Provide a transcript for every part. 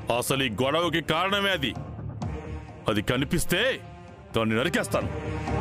అసలు ఈ గొడవకి కారణమే అది అది కనిపిస్తే దాన్ని నరికేస్తాను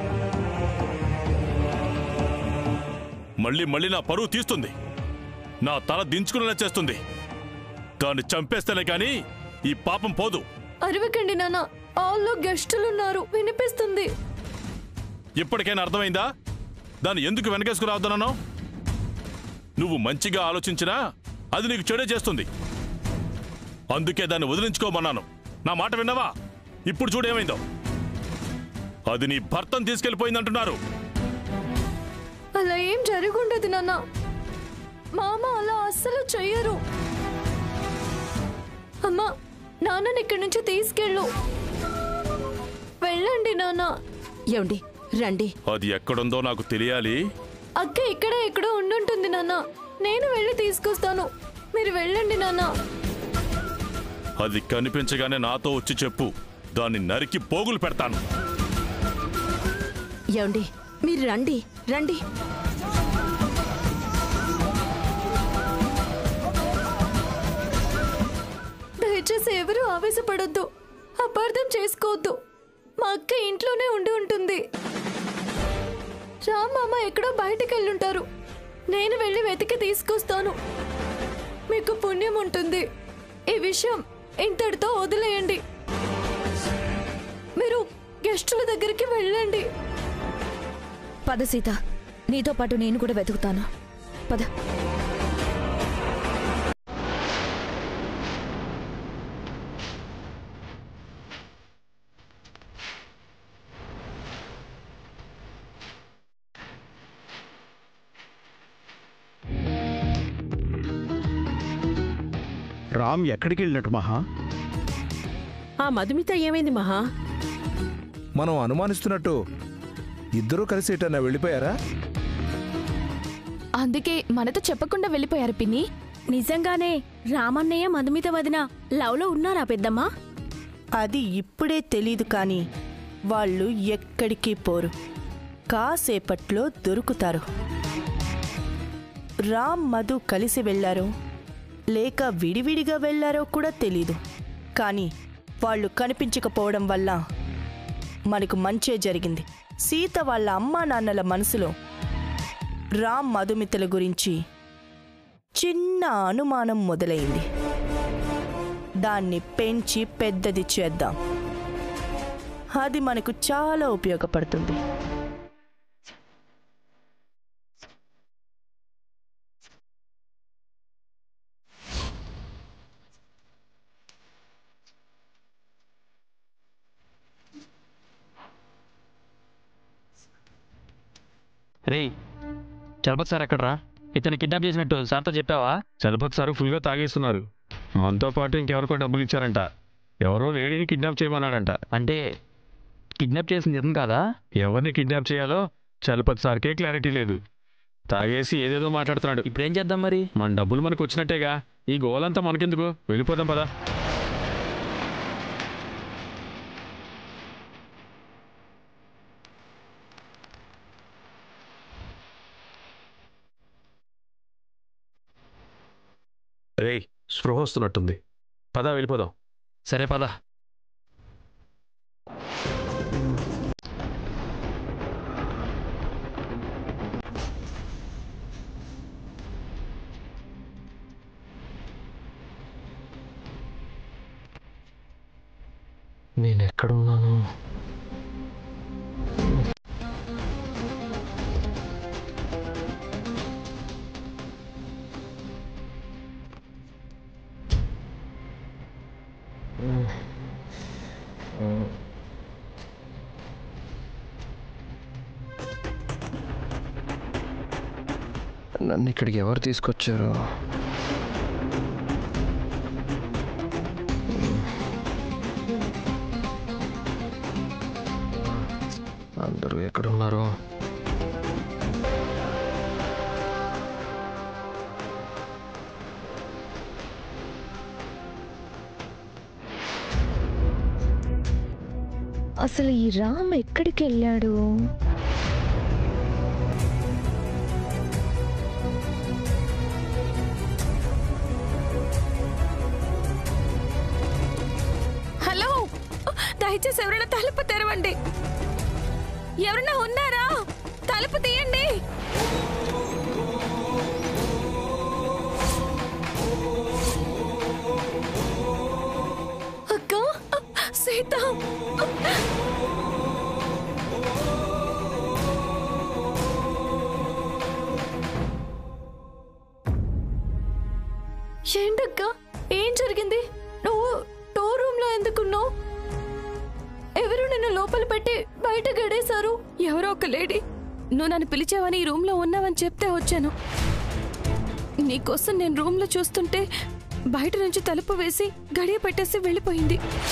మళ్ళీ మళ్ళీ నా పరువు తీస్తుంది నా తల దించుకునేలా చేస్తుంది దాన్ని చంపేస్తేనే కానీ ఈ పాపం పోదు అరవకండి నాన్న హాల్లో గెస్టులున్నారు వినిపిస్తుంది ఇప్పటికైనా అర్థమైందా దాన్ని ఎందుకు వెనకేసుకురావద్దనన్నావు నువ్వు మంచిగా ఆలోచించినా అది నీకు చెడే చేస్తుంది అందుకే దాన్ని వదిలించుకోమన్నాను నా మాట విన్నావా ఇప్పుడు చూడేమైందో అది నీ భర్తను తీసుకెళ్లిపోయిందంటున్నారు అలా ఏం జరుగుండదు నాన్న మామ అలా అస్సలు చెయ్యరు అమ్మా నాన్నని ఇక్కడి నుంచి తీసుకెళ్ళు వెళ్ళండి నాన్న ఏమండి రండి అది ఎక్కడుందో నాకు తెలియాలి అక్క ఇక్కడే ఎక్కడో ఉండుంటుంది నాన్న నేను వెళ్ళి తీసుకొస్తాను మీరు వెళ్ళండి నాన్న అది కనిపించగానే నాతో వచ్చి చెప్పు దాన్ని నరికి పోగులు పెడతాను ఏమండి మీరు రండి రండి దయచేసి ఎవరు ఆవేశపడొద్దు అపార్థం చేసుకోవద్దు మా అక్క ఇంట్లోనే ఉండి ఉంటుంది రామ్ మామ ఎక్కడో బయటికి వెళ్ళుంటారు నేను వెళ్ళి వెతికి తీసుకొస్తాను మీకు పుణ్యం ఉంటుంది ఈ విషయం ఇంతటితో వదిలేయండి మీరు గెస్టుల దగ్గరికి వెళ్ళండి పద సీత నీతో పాటు నేను కూడా వెతుకుతాను పద రామ్ ఎక్కడికి వెళ్ళినట్టు మహా ఆ మధుమిత ఏమైంది మహా మనం అనుమానిస్తున్నట్టు ఇద్దరూ కలిసి ఎటన్నా వెళ్ళిపోయారా అందుకే మనతో చెప్పకుండా వెళ్ళిపోయారు పిన్ని నిజంగానే రామన్నయ్య మధుమిత వదిన లవ్లో ఉన్నారా పెద్దమ్మా అది ఇప్పుడే తెలీదు కానీ వాళ్ళు ఎక్కడికి పోరు కాసేపట్లో దొరుకుతారు రామ్ మధు కలిసి వెళ్ళారో లేక విడివిడిగా వెళ్ళారో కూడా తెలీదు కానీ వాళ్ళు కనిపించకపోవడం వల్ల మనకు మంచే జరిగింది సీత వాళ్ళ అమ్మా నాన్నల మనసులో రామ్ మధుమితల గురించి చిన్న అనుమానం మొదలైంది దాన్ని పెంచి పెద్దది చేద్దాం అది మనకు చాలా ఉపయోగపడుతుంది రే చలపతి సార్ ఎక్కడరా ఇతను కిడ్నాప్ చేసినట్టు సార్తో చెప్పావా చలపతి సార్ ఫుల్గా తాగేస్తున్నారు మనతో పాటు ఇంకెవరికో డబ్బులు ఇచ్చారంట ఎవరో లేడీని కిడ్నాప్ చేయమన్నాడంట అంటే కిడ్నాప్ చేసింది ఇతను కాదా ఎవరిని కిడ్నాప్ చేయాలో చలపతి సార్కే క్లారిటీ లేదు తాగేసి ఏదేదో మాట్లాడుతున్నాడు ఇప్పుడు ఏం చేద్దాం మరి మన డబ్బులు మనకు వచ్చినట్టేగా ఈ గోలంతా మనకెందుకు వెళ్ళిపోదాం పదా రే స్పృహ వస్తున్నట్టుంది పదా వెళ్ళిపోదాం సరే పద నేను ఎక్కడున్నాను నన్ను ఇక్కడికి ఎవరు తీసుకొచ్చారు అందరూ ఎక్కడున్నారు అసలు ఈ రామ్ ఎక్కడికి వెళ్ళాడు దయచేసి ఎవరైనా తలుపు తెరవండి ఎవరైనా ఉన్నారా తలుపు తీయండి అక్క సీత ఏంటక్క ఏం జరిగింది నువ్వు టో రూమ్ లో ఎందుకున్నావు ఎవరు నిన్ను లోపల పెట్టి బయట గడేశారు ఎవరో ఒక లేడీ నువ్వు నన్ను పిలిచావని ఈ రూమ్ లో ఉన్నావని చెప్తే వచ్చాను నీకోసం నేను రూమ్ లో చూస్తుంటే బయట నుంచి తలుపు వేసి గడియ పెట్టేసి వెళ్ళిపోయింది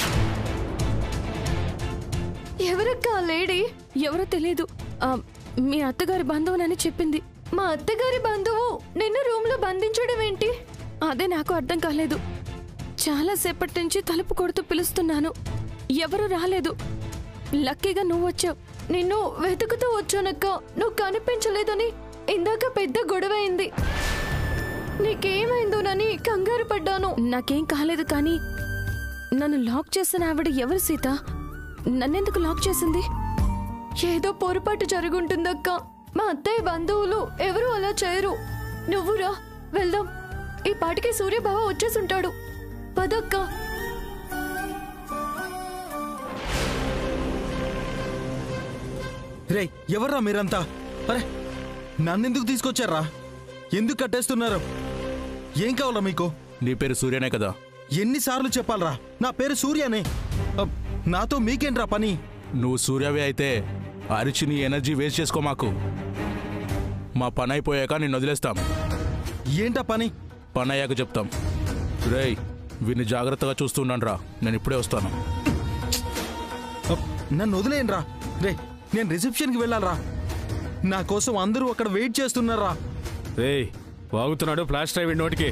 ఎవరక్క ఆ లేడీ ఎవరో తెలియదు ఆ, మీ అత్తగారి బంధువునని చెప్పింది మా అత్తగారి బంధువు నిన్ను రూమ్ లో బంధించడం ఏంటి అదే నాకు అర్థం కాలేదు చాలా సేపటి నుంచి తలుపు కొడుతూ పిలుస్తున్నాను ఎవరు రాలేదు లక్కీగా నువ్వు వచ్చావు నిన్ను వెతుకుతూ వచ్చానక్క నువ్వు కనిపించలేదని ఇందాక పెద్ద గొడవ అయింది నీకేమైందోనని కంగారు పడ్డాను నాకేం కాలేదు కానీ నన్ను లాక్ చేసిన ఆవిడ ఎవరు సీత నన్నెందుకు లాక్ చేసింది ఏదో పొరపాటు జరుగుంటుందక్క మా అత్తయ్య బంధువులు ఎవరు అలా చేయరు నువ్వురా వెళ్దాం ఈ పాటికి సూర్యబావ వచ్చేసుంటాడు పదక్క రే ఎవర్రా మీరంతా అరే నన్నెందుకు తీసుకొచ్చారా ఎందుకు కట్టేస్తున్నారు ఏం కావాలా మీకు నీ పేరు సూర్యనే కదా ఎన్నిసార్లు చెప్పాలరా నా పేరు సూర్యనే అబ్, నాతో మీకేంట్రా పని నువ్వు సూర్యవే అయితే అరిచి నీ ఎనర్జీ వేస్ట్ చేసుకో మాకు మా పని అయిపోయాక నిన్ను వదిలేస్తాం ఏంటా పని పని అయ్యాక చెప్తాం రేయ్ వీరిని జాగ్రత్తగా చూస్తున్నాను రా నేను ఇప్పుడే వస్తాను అబ్, నన్ను వదిలేయండి రా రే నేను రిసెప్షన్కి వెళ్ళాలరా నా కోసం అందరూ అక్కడ వెయిట్ చేస్తున్నారా రేయ్ వాగుతున్నాడు ఫ్లాష్ డ్రైవ్ నోటికి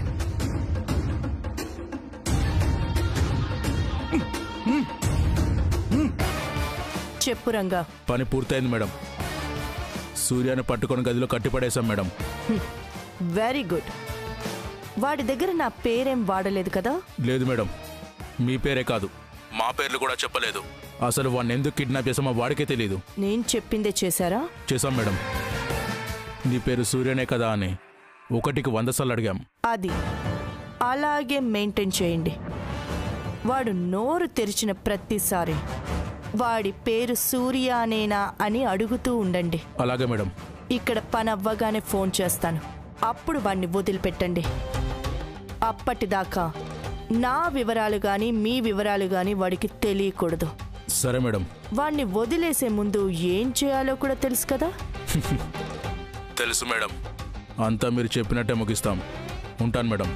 చెప్పు రంగా పని పూర్తయింది మేడం సూర్యాన్ని పట్టుకొని గదిలో కట్టిపడేశాం మేడం వెరీ గుడ్ వాడి దగ్గర నా పేరేం వాడలేదు కదా లేదు మేడం మీ పేరే కాదు మా పేర్లు కూడా చెప్పలేదు అసలు వాడిని ఎందుకు కిడ్నాప్ చేసామో వాడికే తెలియదు నేను చెప్పిందే చేశారా చేశాం మేడం నీ పేరు సూర్యనే కదా అని ఒకటికి వంద సార్లు అడిగాం అది అలాగే మెయింటైన్ చేయండి వాడు నోరు తెరిచిన ప్రతిసారి వాడి పేరు సూర్య అనేనా అని అడుగుతూ ఉండండి అలాగే మేడం ఇక్కడ పని అవ్వగానే ఫోన్ చేస్తాను అప్పుడు వాడిని వదిలిపెట్టండి అప్పటిదాకా నా వివరాలు గాని మీ వివరాలు గాని వాడికి తెలియకూడదు సరే మేడం వాణ్ణి వదిలేసే ముందు ఏం చేయాలో కూడా తెలుసు కదా తెలుసు మేడం అంతా మీరు చెప్పినట్టే ముగిస్తాం ఉంటాను మేడం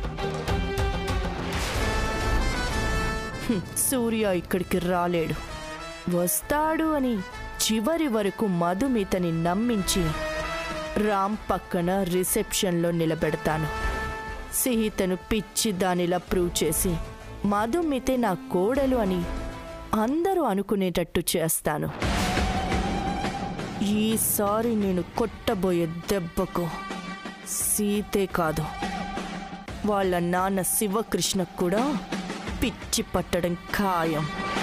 హ్మ్, సూర్య ఇక్కడికి రాలేడు వస్తాడు అని చివరి వరకు మధుమితని నమ్మించి రామ్ పక్కన రిసెప్షన్లో నిలబెడతాను సీతను పిచ్చి దానిలా ప్రూవ్ చేసి మధుమితే నా కోడలు అని అందరూ అనుకునేటట్టు చేస్తాను ఈసారి నేను కొట్టబోయే దెబ్బకు సీతే కాదు వాళ్ళ నాన్న శివకృష్ణ కూడా పిచ్చి పట్టడం ఖాయం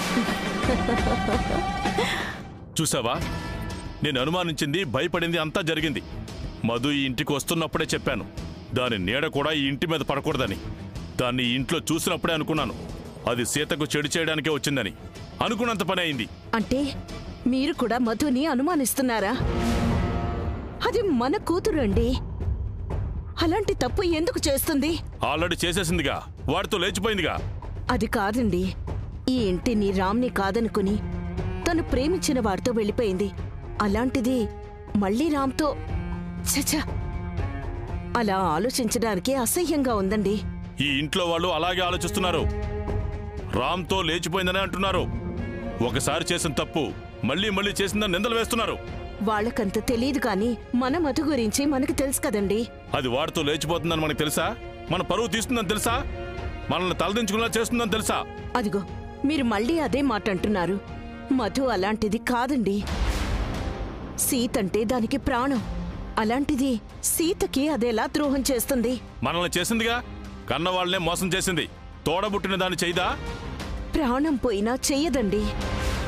చూసావా నేను అనుమానించింది భయపడింది అంతా జరిగింది మధు ఈ ఇంటికి వస్తున్నప్పుడే చెప్పాను దాని నీడ కూడా ఈ ఇంటి మీద పడకూడదని దాన్ని ఈ ఇంట్లో చూసినప్పుడే అనుకున్నాను అది సీతకు చెడు చేయడానికే వచ్చిందని అనుకున్నంత పని అయింది అంటే మీరు కూడా మధుని అనుమానిస్తున్నారా అది మన కూతురు అండి అలాంటి తప్పు ఎందుకు చేస్తుంది ఆల్రెడీ చేసేసిందిగా వాడితో లేచిపోయిందిగా అది కాదండి ఈ ఇంటిని రామ్ని కాదనుకుని తను ప్రేమించిన వాడితో వెళ్ళిపోయింది అలాంటిది మళ్ళీ రామ్తో చచ అలా ఆలోచించడానికి అసహ్యంగా ఉందండి ఈ ఇంట్లో వాళ్ళు అలాగే ఆలోచిస్తున్నారు రామ్తో లేచిపోయిందని అంటున్నారు ఒకసారి చేసిన తప్పు మళ్ళీ మళ్ళీ చేసిందని నిందలు వేస్తున్నారు వాళ్ళకంత తెలియదు కానీ మన మధు గురించి మనకు తెలుసు కదండి అది వాడితో లేచిపోతుందని మనకు తెలుసా మన పరువు తీస్తుందని తెలుసా మనల్ని తలదించుకున్నా చేస్తుందని తెలుసా అదిగో మీరు మళ్ళీ అదే మాట అంటున్నారు మధు అలాంటిది కాదండి సీతంటే దానికి ప్రాణం అలాంటిది సీతకి అదెలా ద్రోహం చేస్తుంది మనల్ని చేసిందిగా కన్నవాళ్లనే మోసం చేసింది తోడబుట్టిన దాన్ని చేయదా ప్రాణం పోయినా చెయ్యదండి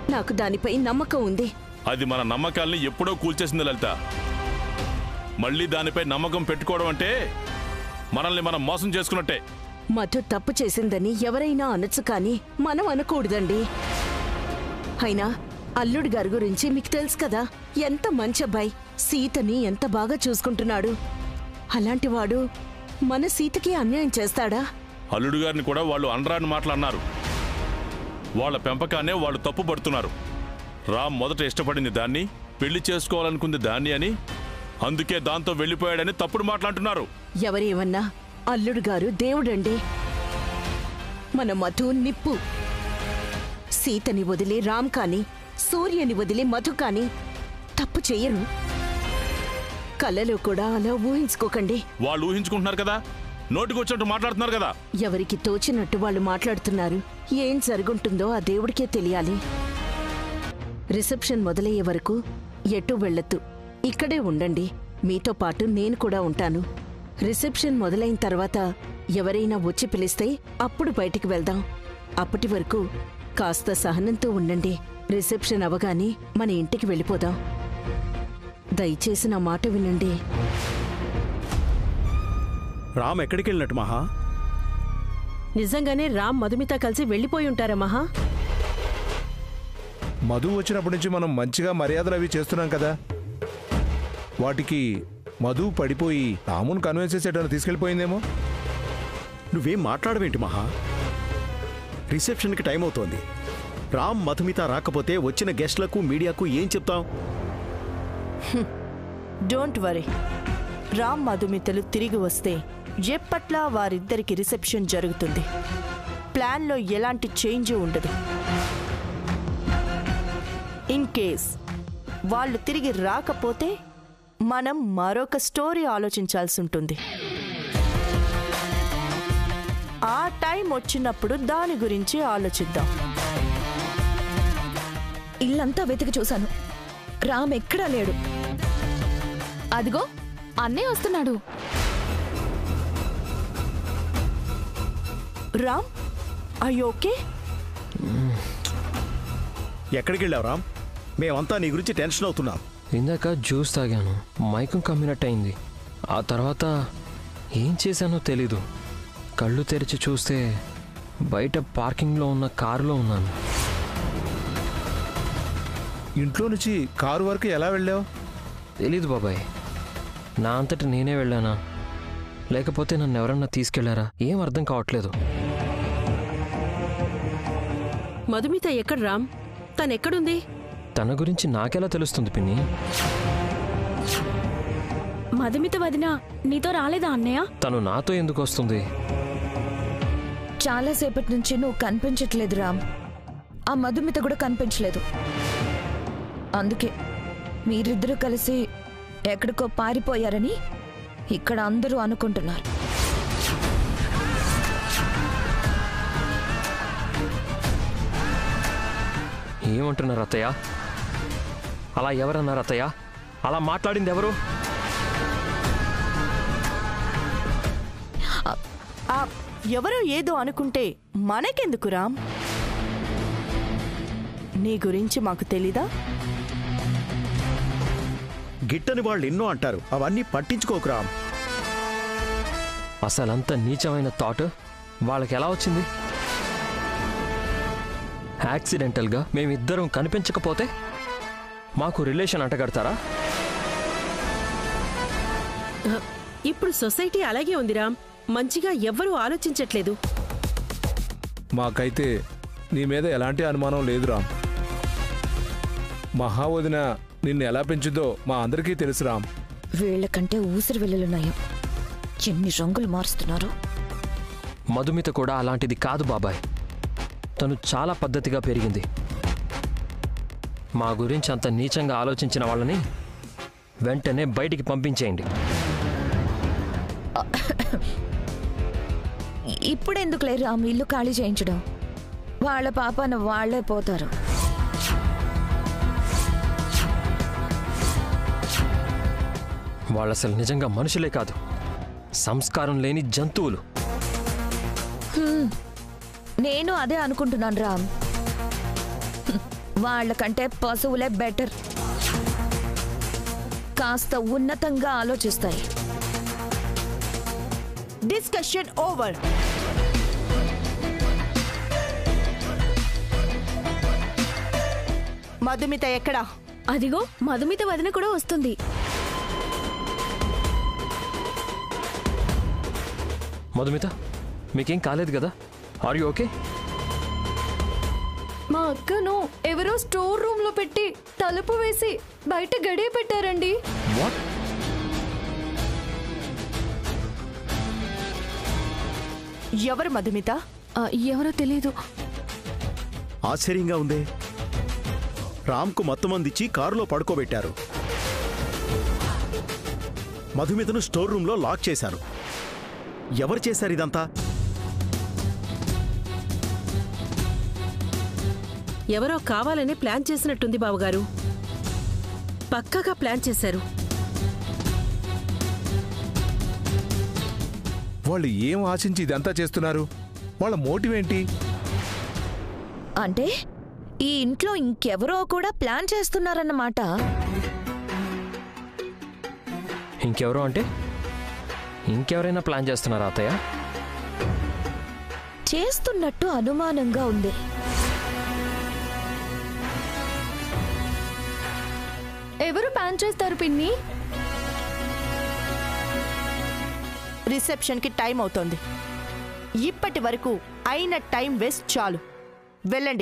నాకు దానిపై నమ్మకం ఉంది అది మన నమ్మకాల్ని ఎప్పుడో కూల్చేసింది లలిత మళ్ళీ దానిపై నమ్మకం పెట్టుకోవడం అంటే మనల్ని మనం మోసం చేసుకున్నట్టే మధు తప్పు చేసిందని ఎవరైనా అనొచ్చు కానీ మనం అనకూడదండి అయినా అల్లుడి గారి గురించి మీకు తెలుసు కదా ఎంత మంచి అబ్బాయి సీతని ఎంత బాగా చూసుకుంటున్నాడు అలాంటివాడు మన సీతకి అన్యాయం చేస్తాడా అల్లుడు గారిని కూడా వాళ్ళు అనరాని మాటలు అన్నారు వాళ్ళ పెంపకాన్నే వాళ్ళు తప్పు పడుతున్నారు రామ్ మొదట ఇష్టపడింది దాన్ని పెళ్లి చేసుకోవాలనుకుంది దాన్ని అని అందుకే దాంతో వెళ్ళిపోయాడని తప్పుడు మాట్లాడుతున్నారు ఎవరేమన్నా అల్లుడు గారు దేవుడండి మన మధు నిప్పు సీతని వదిలి రామ్ కాని సూర్యని వదిలి మధు కాని తప్పు చెయ్యరు కలలో కూడా అలా ఊహించుకోకండి వాళ్ళు ఊహించుకుంటున్నారు కదా నోటికొచ్చినట్టు మాట్లాడుతున్నారు కదా ఎవరికి తోచినట్టు వాళ్ళు మాట్లాడుతున్నారు ఏం జరుగుంటుందో ఆ దేవుడికే తెలియాలి రిసెప్షన్ మొదలయ్యే వరకు ఎటు వెళ్ళొద్దు ఇక్కడే ఉండండి మీతో పాటు నేను కూడా ఉంటాను రిసెప్షన్ మొదలైన తర్వాత ఎవరైనా వచ్చి పిలిస్తే అప్పుడు బయటికి వెళ్దాం అప్పటి వరకు కాస్త సహనంతో ఉండండి రిసెప్షన్ అవగానే మన ఇంటికి వెళ్ళిపోదాం దయచేసి నా మాట వినండి రామ్ ఎక్కడికి వెళ్ళినట్టు మహా నిజంగానే రామ్ మధుమిత కలిసి వెళ్ళిపోయి ఉంటారా మహా మధు వచ్చినప్పటి నుంచి మనం మంచిగా మర్యాదలు అవి చేస్తున్నాం కదా వాటికి మధు పడిపోయి రామును కన్విన్స్ చేసేటను తీసుకెళ్ళిపోయిందేమో నువ్వేం మాట్లాడవేంటి మహా రిసెప్షన్కి టైం అవుతోంది రామ్ మధుమిత రాకపోతే వచ్చిన గెస్ట్లకు మీడియాకు ఏం చెప్తాం డోంట్ వరీ రామ్ మధుమితలు తిరిగి వస్తే ఎప్పట్లా వారిద్దరికి రిసెప్షన్ జరుగుతుంది ప్లాన్లో ఎలాంటి చేంజ్ ఉండదు ఇన్ కేస్ వాళ్ళు తిరిగి రాకపోతే మనం మరొక స్టోరీ ఆలోచించాల్సి ఉంటుంది ఆ టైం వచ్చినప్పుడు దాని గురించి ఆలోచిద్దాం ఇల్లంతా వెతికి చూశాను రామ్ ఎక్కడా లేడు అదిగో అన్నే వస్తున్నాడు రామ్ ఐ ఓకే ఎక్కడికి వెళ్ళావు రామ్ మేమంతా నీ గురించి టెన్షన్ అవుతున్నాం ఇందాక జ్యూస్ తాగాను మైకం కమ్మినట్టు అయింది ఆ తర్వాత ఏం చేశానో తెలీదు కళ్ళు తెరిచి చూస్తే బయట పార్కింగ్లో ఉన్న కారులో ఉన్నాను ఇంట్లో నుంచి కారు వరకు ఎలా వెళ్ళావు తెలీదు బాబాయ్ నా అంతటి నేనే వెళ్ళానా లేకపోతే నన్ను ఎవరన్నా తీసుకెళ్లారా ఏం అర్థం కావట్లేదు మధుమిత ఎక్కడ రామ్ తనెక్కడుంది తన గురించి నాకెలా తెలుస్తుంది పిన్ని మధుమిత వదిన నీతో రాలేదా అన్నయ్య తను నాతో ఎందుకు వస్తుంది చాలాసేపటి నుంచి నువ్వు కనిపించట్లేదు రామ్ ఆ మధుమిత కూడా కనిపించలేదు అందుకే మీరిద్దరూ కలిసి ఎక్కడికో పారిపోయారని ఇక్కడ అందరూ అనుకుంటున్నారు ఏమంటున్నారు అత్తయ్య అలా ఎవరన్నారు అత్తయ్య అలా మాట్లాడింది ఎవరు ఆ ఎవరో ఏదో అనుకుంటే మనకెందుకు రామ్ నీ గురించి మాకు తెలీదా గిట్టని వాళ్ళు ఎన్నో అంటారు అవన్నీ పట్టించుకోకు రామ్ అసలంత నీచమైన థాట్ వాళ్ళకి ఎలా వచ్చింది యాక్సిడెంటల్గా మేమిద్దరం కనిపించకపోతే మాకు రిలేషన్ అంటగడతారా ఇప్పుడు సొసైటీ అలాగే ఉంది రామ్ మంచిగా ఎవ్వరూ ఆలోచించట్లేదు మాకైతే నీ మీద ఎలాంటి అనుమానం లేదు రామ్ మహావదిన నిన్ను ఎలా పెంచుదో మా అందరికీ తెలుసు రామ్ వీళ్ళకంటే ఊసిరి వెళ్ళలున్నాయో ఎన్ని రంగులు మారుస్తున్నారు మధుమిత కూడా అలాంటిది కాదు బాబాయ్ తను చాలా పద్ధతిగా పెరిగింది మా గురించి అంత నీచంగా ఆలోచించిన వాళ్ళని వెంటనే బయటికి పంపించేయండి ఇప్పుడెందుకులే రామ్ ఇల్లు ఖాళీ చేయించడం వాళ్ళ పాపన వాళ్లే పోతారు వాళ్ళు అసలు నిజంగా మనుషులే కాదు సంస్కారం లేని జంతువులు హ్మ్. నేను అదే అనుకుంటున్నాను రామ్ హ్మ్. వాళ్ళకంటే పశువులే బెటర్ కాస్త ఉన్నతంగా ఆలోచిస్తాయి డిస్కషన్ ఓవర్ మధుమిత ఎక్కడా అదిగో మధుమిత వదిన కూడా వస్తుంది మధుమిత మీకేం కాలేదు కదా ఆర్ యూ ఓకే మా అక్కను ఎవరో స్టోర్ రూమ్ లో పెట్టి తలుపు వేసి బయట గడియ పెట్టారండి వాట్ ఎవరు మధుమిత ఎవరో తెలీదు ఆశ్చర్యంగా ఉందే రామ్కు మత్తుమందిచ్చి కారులో పడుకోబెట్టారు మధుమితను స్టోర్ రూమ్లో లాక్ చేశారు ఎవరు చేశారు ఇదంతా ఎవరో కావాలని ప్లాన్ చేసినట్టుంది బావగారు పక్కగా ప్లాన్ చేశారు వాళ్ళు ఏం ఆశించి ఇదంతా చేస్తున్నారు వాళ్ళ మోటివ్ ఏంటి అంటే ఈ ఇంట్లో ఇంకెవరో కూడా ప్లాన్ చేస్తున్నారన్నమాట ఇంకెవరో అంటే ఇంకెవరైనా ప్లాన్ చేస్తున్నారా అత్తయ్య చేస్తున్నట్టు అనుమానంగా ఉంది ఎవరు ప్లాన్ చేస్తారు పిన్ని రిసెప్షన్కి టైం అవుతోంది ఇప్పటి వరకు అయిన టైం వేస్ట్ చాలు వెళ్ళండి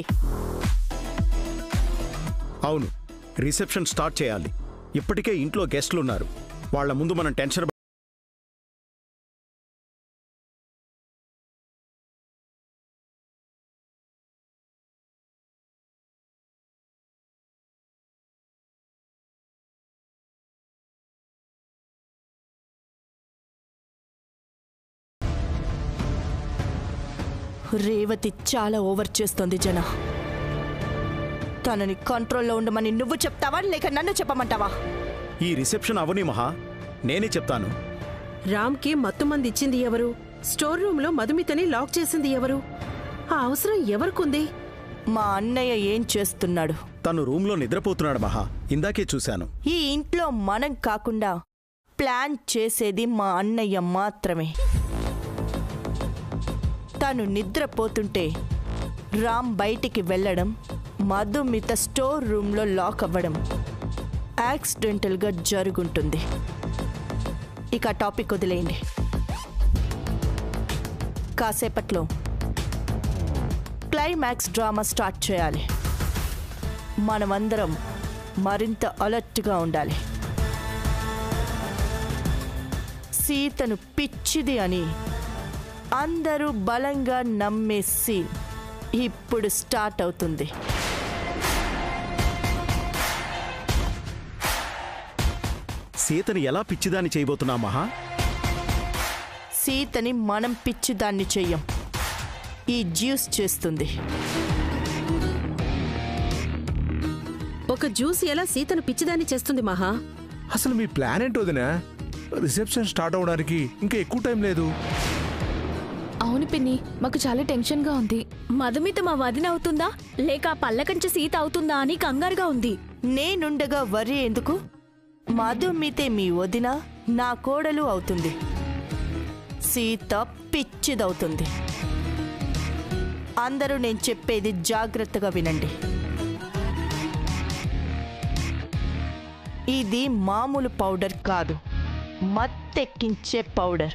అవును రిసెప్షన్ స్టార్ట్ చేయాలి ఇప్పటికే ఇంట్లో గెస్ట్లు ఉన్నారు వాళ్ళ ముందు మనం టెన్షన్ ప- రేవతి చాలా ఓవర్ చేస్తోంది జన తనని కంట్రోల్లో ఉండమని నువ్వు చెప్తావా లేక నన్ను చెప్పమంటావా ఈ రిసెప్షన్ అవని మహా నేనే చెప్తాను రామ్కి మత్తుమంది ఇచ్చింది ఎవరు స్టోర్ రూమ్లో మధుమితని లాక్ చేసింది ఎవరు ఆ అవసరం ఎవరికుంది మా అన్నయ్య ఏం చేస్తున్నాడు తను రూమ్లో నిద్రపోతున్నాడు మహా ఇందాకే చూశాను ఈ ఇంట్లో మనం కాకుండా ప్లాన్ చేసేది మా అన్నయ్య మాత్రమే తను నిద్రపోతుంటే రామ్ బయటికి వెళ్ళడం మధుమిత స్టోర్ రూమ్లో లాక్ అవ్వడం యాక్సిడెంటల్గా జరుగుంటుంది ఇక ఆ టాపిక్ వదిలేయండి కాసేపట్లో క్లైమాక్స్ డ్రామా స్టార్ట్ చేయాలి మనమందరం మరింత అలర్ట్గా ఉండాలి సీతను పిచ్చిది అని అందరూ బలంగా నమ్మే సీన్ ఇప్పుడు స్టార్ట్ అవుతుంది సీతని ఎలా పిచ్చిదాన్ని చేయబోతున్నా మహా సీతని మనం పిచ్చిదాన్ని చెయ్యం ఈ జ్యూస్ చేస్తుంది ఒక జ్యూస్ ఎలా సీతను పిచ్చిదాన్ని చేస్తుంది మహా అసలు మీ ప్లాన్ ఏంటో వదినా రిసెప్షన్ స్టార్ట్ అవడానికి ఇంకా ఎక్కువ టైం లేదు అవును పిన్ని మాకు చాలా టెన్షన్ గా ఉంది మధుమిత మా వదిన అవుతుందా లేక ఆ పల్లకంచె సీత అవుతుందా అని కంగారుగా ఉంది నేనుండగా వరి ఎందుకు మధుమితే మీ వదిన నా కోడలు అవుతుంది సీత పిచ్చిదవుతుంది అందరూ నేను చెప్పేది జాగ్రత్తగా వినండి ఇది మామూలు పౌడర్ కాదు మత్తెక్కించే పౌడర్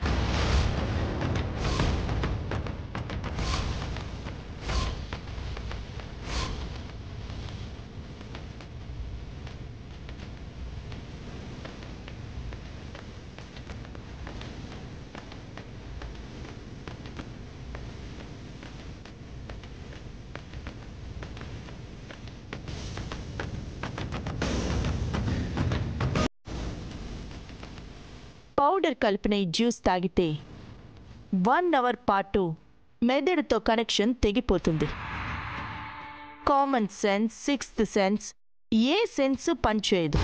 పౌడర్ కలిపిన ఈ జ్యూస్ తాగితే వన్ అవర్ పాటు మెదడుతో కనెక్షన్ తెగిపోతుంది కామన్ సెన్స్ సిక్స్త్ సెన్స్ ఏ సెన్స్ పనిచేయదు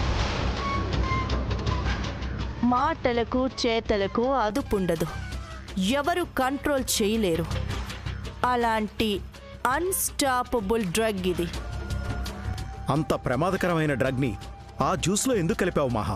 మాటలకు చేతలకు అదుపుండదు ఎవరు కంట్రోల్ చేయలేరు అలాంటి అన్స్టాపబుల్ డ్రగ్ ఇది అంత ప్రమాదకరమైన డ్రగ్ని ఆ జ్యూస్లో ఎందుకు కలిపావు మహా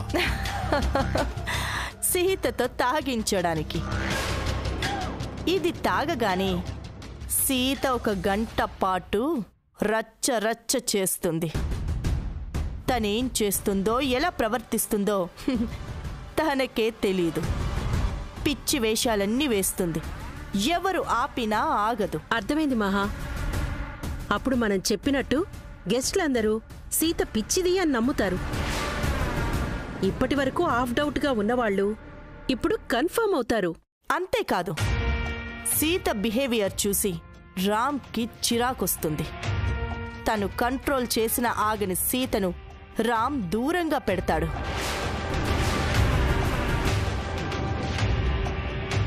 సీతతో తాగించడానికి ఇది తాగగానే సీత ఒక గంట పాటు రచ్చ రచ్చ చేస్తుంది తనేం చేస్తుందో ఎలా ప్రవర్తిస్తుందో తనకే తెలీదు పిచ్చి వేషాలన్నీ వేస్తుంది ఎవరు ఆపినా ఆగదు అర్థమైంది మహా అప్పుడు మనం చెప్పినట్టు గెస్ట్లందరూ సీత పిచ్చిది అని నమ్ముతారు ఇప్పటి వరకు ఆఫ్ డౌట్గా ఉన్నవాళ్ళు ఇప్పుడు కన్ఫర్మ్ అవుతారు అంతేకాదు సీత బిహేవియర్ చూసి రామ్కి చిరాకొస్తుంది తను కంట్రోల్ చేసిన ఆగని సీతను రామ్ దూరంగా పెడతాడు